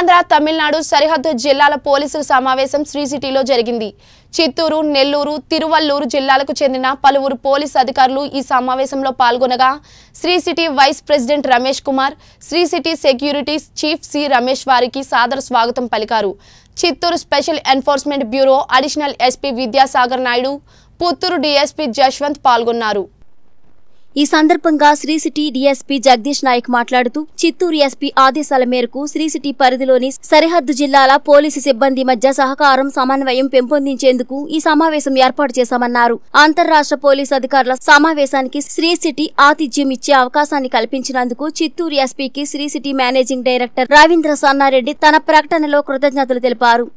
ఆంధ్ర తమిళనాడు సరిహద్దు జిల్లాల పోలీసుల సమావేశం శ్రీ సిటీలో జరిగింది చిత్తూరు నెల్లూరు తిరువల్లూరు జిల్లాలకు చెందిన పలువురు పోలీస్ అధికారులు ఈ సమావేశంలో పాల్గొనగా Sri City vice president Ramesh Kumar Sri City security chief C Ramesh వారికి సాదర స్వాగతం పలికారు Chittoor special enforcement bureau additional SP Vidyasagar Naidu Puttur DSP Jaswanth పాల్గొన్నారు ఈ సందర్భంగా శ్రీ సిటీ డీఎస్పీ జగదీష్ నాయక్ మాట్లాడుతూ చిత్తూరు ఎస్పీ ఆదేశాల మేరకు శ్రీ సిటీ పరిధిలోని సరిహద్దు జిల్లాల పోలీసు సిబ్బంది మధ్య సహకారం సమన్వయం పెంపొందించేందుకు ఈ సమావేశం ఏర్పాటు చేశామన్నారు అంతర్రాష్ట్ర పోలీసు అధికారుల సమావేశానికి శ్రీ సిటీ ఆతిథ్యం ఇచ్చే అవకాశాన్ని కల్పించినందుకు చిత్తూరు ఎస్పీకి Sri City managing director Ravindra Sannareddy తన ప్రకటనలో కృతజ్ఞతలు తెలిపారు